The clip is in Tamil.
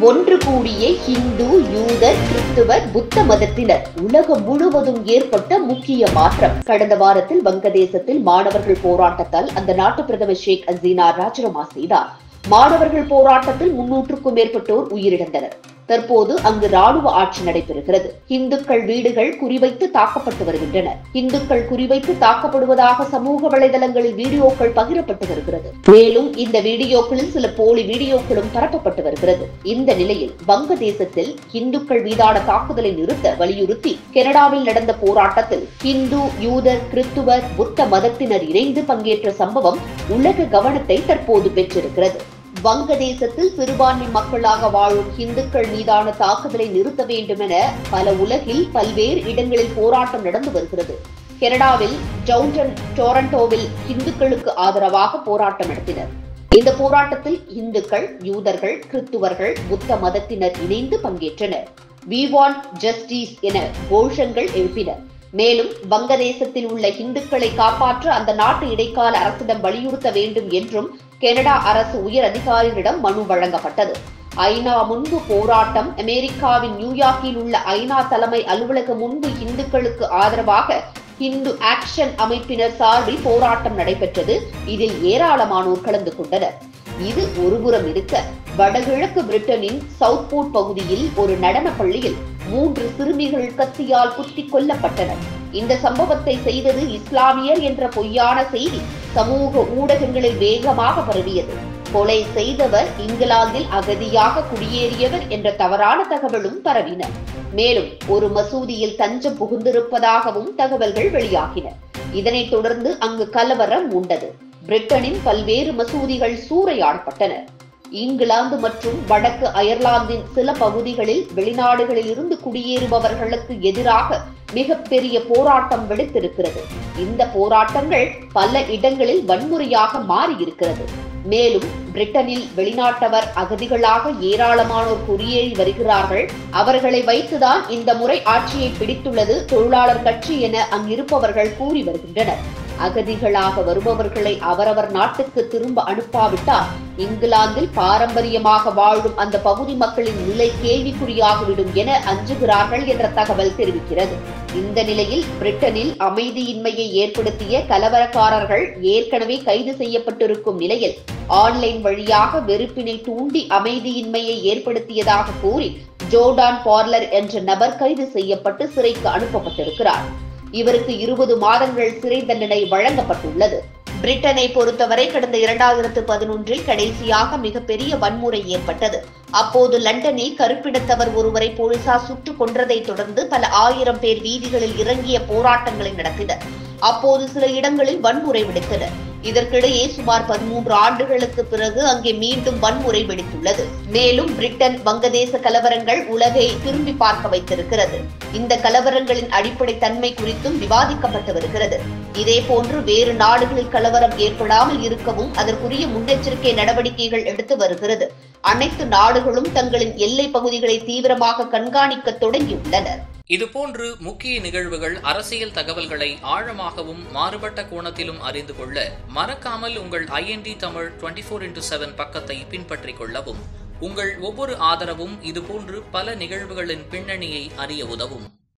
ஒன்று கூடிய இந்து யூதர் கிறிஸ்துவர் புத்த மதத்தினர் உலகம் முழுவதும் ஏற்பட்ட முக்கிய மாற்றம் கடந்த வாரத்தில் வங்கதேசத்தில் மாணவர்கள் போராட்டத்தால் அந்த நாட்டு பிரதமர் ஷேக் ஹசீனா ராஜினாமா செய்தார் மாணவர்கள் போராட்டத்தில் முன்னூற்றுக்கும் மேற்பட்டோர் உயிரிழந்தனர் தற்போது அங்கு ராணுவ ஆட்சி நடைபெறுகிறது இந்துக்கள் வீடுகள் குறிவைத்து தாக்கப்பட்டு வருகின்றன இந்துக்கள் குறிவைத்து தாக்கப்படுவதாக சமூக வலைதளங்களில் வீடியோக்கள் பகிரப்பட்டு வருகிறது மேலும் இந்த வீடியோக்களில் சில போலி வீடியோக்களும் பரப்பப்பட்டு வருகிறது இந்த நிலையில் வங்கதேசத்தில் இந்துக்கள் மீதான தாக்குதலை நிறுத்த வலியுறுத்தி கனடாவில் நடந்த போராட்டத்தில் இந்து யூதர் கிறிஸ்துவர் புத்த மதத்தினர் இணைந்து பங்கேற்ற சம்பவம் உலக கவனத்தை தற்போது பெற்றிருக்கிறது வங்கதேசத்தில் சிறுபான்மை மக்களாக வாழும் இந்துக்கள் மீதான தாக்குதலை நிறுத்த வேண்டும் என பல உலகில் பல்வேறு இடங்களில் போராட்டம் நடந்து வருகிறது கனடாவில் ஜவுண்டன் டொரண்டோவில் இந்துக்களுக்கு ஆதரவாக போராட்டம் நடத்தினர் இந்த போராட்டத்தில் இந்துக்கள் யூதர்கள் கிறிஸ்துவர்கள் புத்த மதத்தினர் இணைந்து பங்கேற்றனர் வி வாண்ட் ஜஸ்டிஸ் என கோஷங்கள் எழுப்பினர் மேலும் வங்கதேசத்தில் உள்ள இந்துக்களை காப்பாற்ற அந்த நாட்டு இடைக்கால அரசிடம் வலியுறுத்த வேண்டும் என்றும் கனடா அரசு உயர் அதிகாரிகளிடம் மனு வழங்கப்பட்டது ஐநா முன்பு போராட்டம் அமெரிக்காவின் நியூயார்க்கில் உள்ள ஐநா தலைமை அலுவலகம் முன்பு இந்துக்களுக்கு ஆதரவாக இந்து ஆக்ஷன் அமைப்பினர் சார்பில் போராட்டம் நடைபெற்றது இதில் ஏராளமானோர் கலந்து கொண்டனர் இது ஒருபுறம் இருக்க வடகிழக்கு பிரிட்டனின் சவுத்போர்ட் பகுதியில் ஒரு நடன பள்ளியில் மூன்று சிறுமிகள் கத்தியால் குத்திக் கொல்லப்பட்டனர் இந்த சம்பவத்தை செய்தது இஸ்லாமியர் என்ற பொய்யான செய்தி சமூக ஊடகங்களில் வேகமாக பரவியது கொலை செய்தவர் இங்கிலாந்தில் அகதியாக குடியேறியவர் என்ற தவறான தகவலும் பரவின மேலும் ஒரு மசூதியில் தஞ்சம் புகுந்திருப்பதாகவும் தகவல்கள் வெளியாகின இதனைத் தொடர்ந்து அங்கு கலவரம் உண்டது பிரிட்டனின் பல்வேறு மசூதிகள் சூறையாடப்பட்டன இங்கிலாந்து மற்றும் வடக்கு அயர்லாந்தின் சில பகுதிகளில் வெளிநாடுகளில் இருந்து குடியேறுபவர்களுக்கு எதிராக மிகப்பெரிய போராட்டம் வெடித்திருக்கிறது இந்த போராட்டங்கள் பல இடங்களில் வன்முறையாக மாறியிருக்கிறது மேலும் பிரிட்டனில் வெளிநாட்டவர் அகதிகளாக ஏராளமானோர் குடியேறி வருகிறார்கள் அவர்களை வைத்துதான் இந்த முறை ஆட்சியை பிடித்துள்ளது தொழிலாளர் கட்சி என அங்கிருப்பவர்கள் கூறி வருகின்றனர் அகதிகளாக வருபவர்களை அவரவர் நாட்டுக்கு திரும்ப அனுப்பாவிட்டால் இங்கிலாந்தில் பாரம்பரியமாக வாழும் அந்த பகுதி மக்களின் நிலை கேள்விக்குறியாகிவிடும் என அஞ்சுகிறார்கள் என்ற தகவல் தெரிவிக்கிறது இந்த நிலையில் பிரிட்டனில் அமைதியின்மையை ஏற்படுத்திய கலவரக்காரர்கள் ஏற்கனவே கைது செய்யப்பட்டிருக்கும் நிலையில் ஆன்லைன் வழியாக வெறுப்பினை தூண்டி அமைதியின்மையை ஏற்படுத்தியதாக கூறி ஜோர்டான் பார்லர் என்ற நபர் கைது செய்யப்பட்டு சிறைக்கு அனுப்பப்பட்டிருக்கிறார் இவருக்கு இருபது மாதங்கள் சிறை தண்டனை வழங்கப்பட்டுள்ளது பிரிட்டனை பொறுத்தவரை கடந்த இரண்டாயிரத்து பதினொன்றில் கடைசியாக மிகப்பெரிய வன்முறை ஏற்பட்டது அப்போது லண்டனில் கருப்பிடத்தவர் ஒருவரை போலீசார் சுட்டுக் கொன்றதை தொடர்ந்து பல ஆயிரம் பேர் வீதிகளில் இறங்கிய போராட்டங்களை நடத்தினர் அப்போது சில இடங்களில் வன்முறை வெடித்தனர் இதற்கிடையே சுமார் பதிமூன்று ஆண்டுகளுக்கு பிறகு அங்கே மீண்டும் வன்முறை வெடித்துள்ளது மேலும் பிரிட்டன் வங்கதேச கலவரங்கள் உலகை திரும்பி பார்க்க வைத்திருக்கிறது இந்த கலவரங்களின் அடிப்படை தன்மை குறித்தும் விவாதிக்கப்பட்டு வருகிறது இதேபோன்று வேறு நாடுகளில் கலவரம் ஏற்படாமல் இருக்கவும் அதற்குரிய முன்னெச்சரிக்கை நடவடிக்கைகள் எடுத்து வருகிறது அனைத்து நாடுகளும் தங்களின் எல்லை பகுதிகளை தீவிரமாக கண்காணிக்க தொடங்கியுள்ளனர் இதுபோன்று முக்கிய நிகழ்வுகள் அரசியல் தகவல்களை ஆழமாகவும் மாறுபட்ட கோணத்திலும் அறிந்து கொள்ள மறக்காமல் உங்கள் IND Tamil twenty four into seven பக்கத்தை பின்பற்றிக் கொள்ளவும் உங்கள் ஒவ்வொரு ஆதரவும் இதுபோன்று பல நிகழ்வுகளின் பின்னணியை அறிய உதவும்